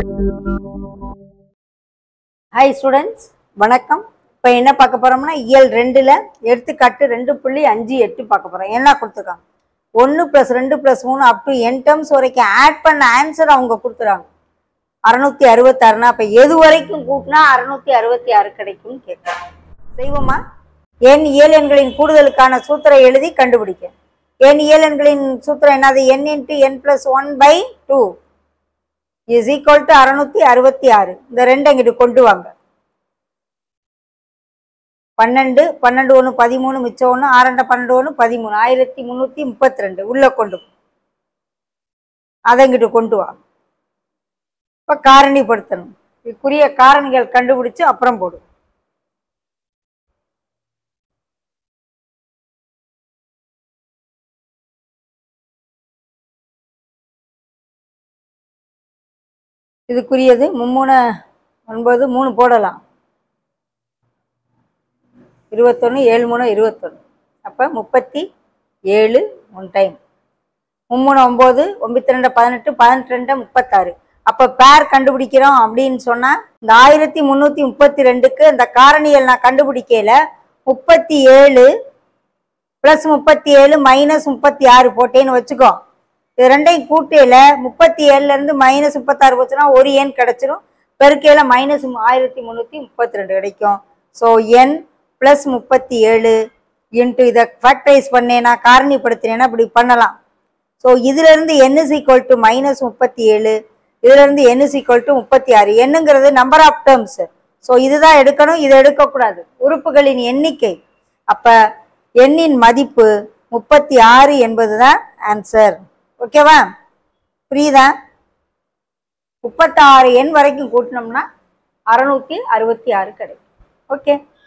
Hi students வணக்கம் இப்போ என்ன பார்க்க போறோம்னா இயல் ரெண்டுல எடுத்துக்காட்டு ரெண்டு புள்ளி அஞ்சு எட்டு பார்க்க போறோம் என்ன கொடுத்துருக்காங்க ஒன்று ப்ளஸ் ரெண்டு ப்ளஸ் மூணு அப் டு என் டேர்ம்ஸ் வரைக்கும் ஆட் பண்ண ஆன்சர் அவங்க கொடுத்துறாங்க அறுநூத்தி அறுபத்தாறுனா அப்போ எது வரைக்கும் கூட்டினா அறுநூத்தி அறுபத்தி ஆறு கிடைக்கும்னு கேட்குறாங்க செய்வோமா என் இயல் எண்களின் கூடுதலுக்கான சூத்திரம் எழுதி கண்டுபிடிக்க என் இயல் எண்களின் சூத்திரம் என்னது n into n plus one by two is equal to அறுநூத்தி அறுபத்தி ஆறு இந்த ரெண்டு அங்கிட்டு கொண்டு வாங்க பன்னெண்டு பன்னெண்டு ஒன்று பதிமூணு மிச்சம் ஒன்று ஆறண்ட பன்னெண்டு ஒன்று பதிமூணு ஆயிரத்தி முந்நூற்றி முப்பத்தி ரெண்டு உள்ளே கொண்டு போ. அதை இங்கிட்டு கொண்டு வா இப்போ காரணிப்படுத்தணும் இதுக்குரிய காரணிகள் கண்டுபிடிச்சு அப்புறம் போடு இதுக்குரியது மும்மூணு ஒன்பது மூணு போடலாம் இருபத்தொன்று ஏழு மூணு இருபத்தொன்று அப்போ முப்பத்தி ஏழு ஒன் டைம் மும்மூணு ஒம்பது ஒம்பத்தி ரெண்டு பதினெட்டு பதினெட்டு ரெண்டு முப்பத்தாறு அப்போ பேர் கண்டுபிடிக்கிறோம் அப்படின்னு சொன்னால் இந்த ஆயிரத்தி முந்நூற்றி முப்பத்தி ரெண்டுக்கு இந்த காரணிகள் நான் கண்டுபிடிக்கையில் முப்பத்தி ஏழு ப்ளஸ் முப்பத்தி ஏழு மைனஸ் முப்பத்தி ஆறு போட்டேன்னு வச்சுக்கோ இது ரெண்டையும் கூட்டையில் முப்பத்தி ஏழுலேருந்து மைனஸ் முப்பத்தாறு போச்சுன்னா ஒரு எண் கிடச்சிரும் பெருக்கையில் மைனஸ் ஆயிரத்தி முந்நூற்றி முப்பத்தி ரெண்டு கிடைக்கும் ஸோ என் ப்ளஸ் முப்பத்தி ஏழு இன்ட்டு இதை ஃபேக்டரைஸ் பண்ணேன்னா காரணிப்படுத்தினேன்னா இப்படி பண்ணலாம் ஸோ இதுலேருந்து n is equal to minus முப்பத்தி ஏழு இதுலேருந்து என் இஸ் ஈக்குவல் டு முப்பத்தி ஆறு என்னங்கிறது நம்பர் ஆஃப் டேர்ம்ஸ் ஸோ இதுதான் எடுக்கணும் இதை எடுக்கக்கூடாது உறுப்புகளின் எண்ணிக்கை அப்போ எண்ணின் மதிப்பு முப்பத்தி ஆறு என்பது தான் ஆன்சர் ஓகேவா புரியுதா முப்பத்தாறு எண் வரைக்கும் கூட்டினோம்னா அறநூற்றி அறுபத்தி ஆறு கிடைக்கும் ஓகே